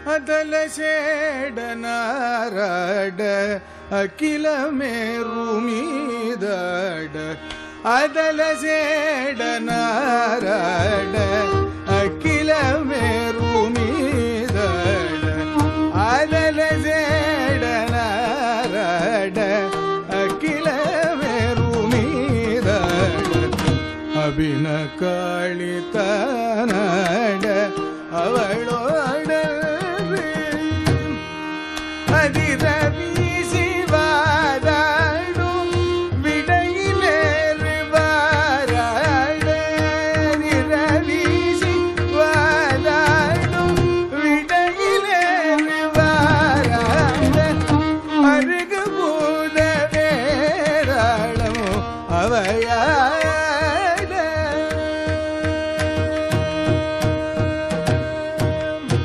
ಅದಲ ಸೇಡನಾರಾಡ ಅಖಿಲ ಮೇರು ಮೀದಾಡ ಅದಲ ಸೇಡನಾರಾಡ ಅಖಿಲ ಮೇರು ಮೀದಾಡ ಅದಲ ಸೇಡನಾರಾಡ ಅಖಿಲ ಮೇರು ಮೀದಾಡ ಅಭಿನ ಕಾಳಿತನಾಡ ಅವಳೋಡ அதிர வீசிவாராடும் விடையிலேறு வாராட அதிர வீசிவாராடும் விடையிலேறு வாராட அருகு பூத வேராளமோ அவையாட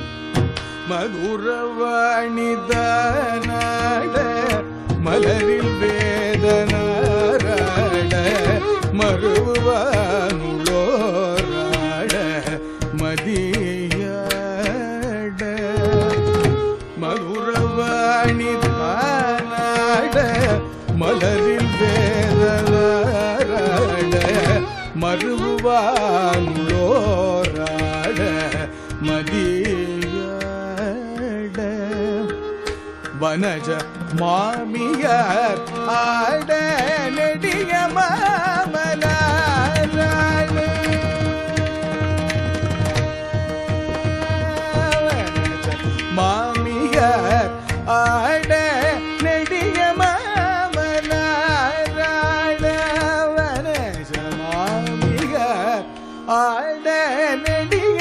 மதுரவாணிதானாட மலரில் வேதனாராட மறுவானுளோராட மதியாட மதுரவாணிதானாட மலரில் வேதனாராட மறுவானுளோராட மதியாட வனஜ மாமியார் ஆட நெடிய மாமலாராட வனஜ மாமியார் ஆட நெடிய மாமலாராட வனஜ மாமியார் ஆட நெடிய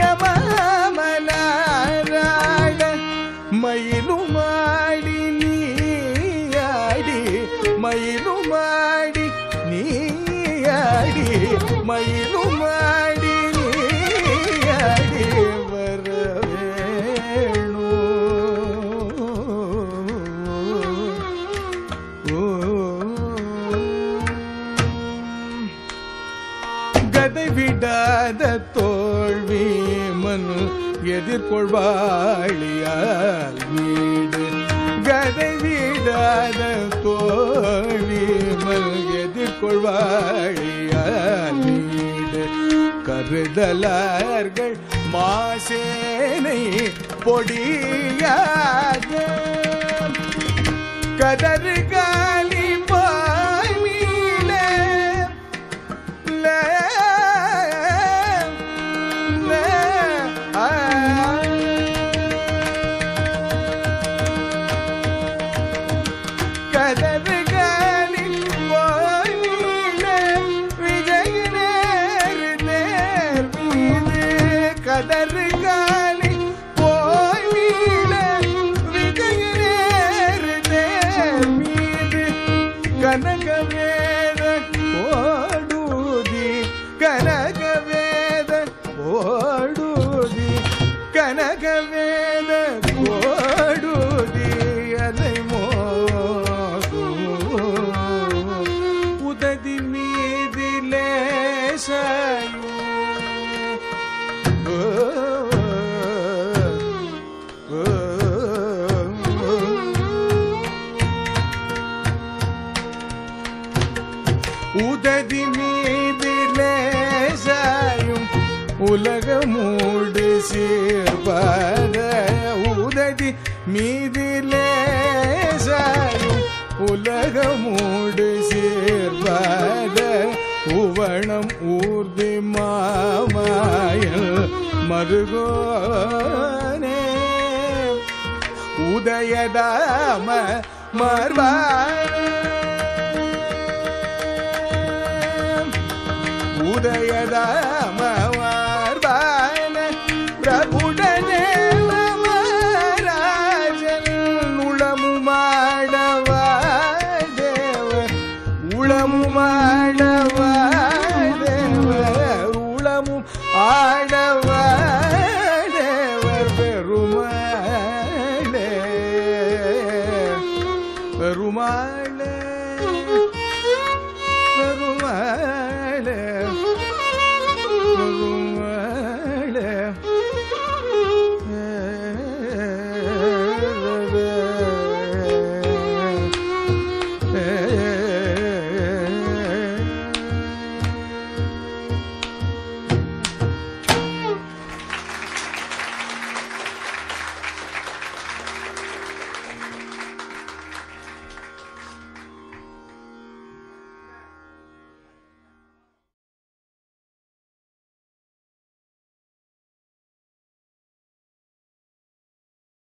மாமலாராட மயிலுமாடி நீயாடி மயிலுமாடி நீயாடி மயிலுமாடி நீயாடி வரவேணு கதை விடாத தோல்வி மன் எதிர்கொள்வாளியால் வீடு கதை விடாத தோல்வி மன் எதிர்கொள்வாளியால் வீடு கருதலார்கள் மாசேனை பொடியாக கதறு காலி பாய் மீள ல- ல- ஆ. கதறு காலி பாய் மீள விஜய நேரு நேர் மீது கதறு காலி போய் மீள விஜய நேரு நேர் மீது கனக வேத ஓடுதி கனக வேத ஓடுதி கனக வேத ஓடுதி அலை மோது உததி மீதிலே சாயோ உததி மீது லேசாயும் உலகமூடு சேர்பாத உததி மீது லேசாயும் உலகமூடு சேர்பாத உவணம் ஊர்தி மாமாயல் மருகோனே உதயதாம மர்வா உதயதாம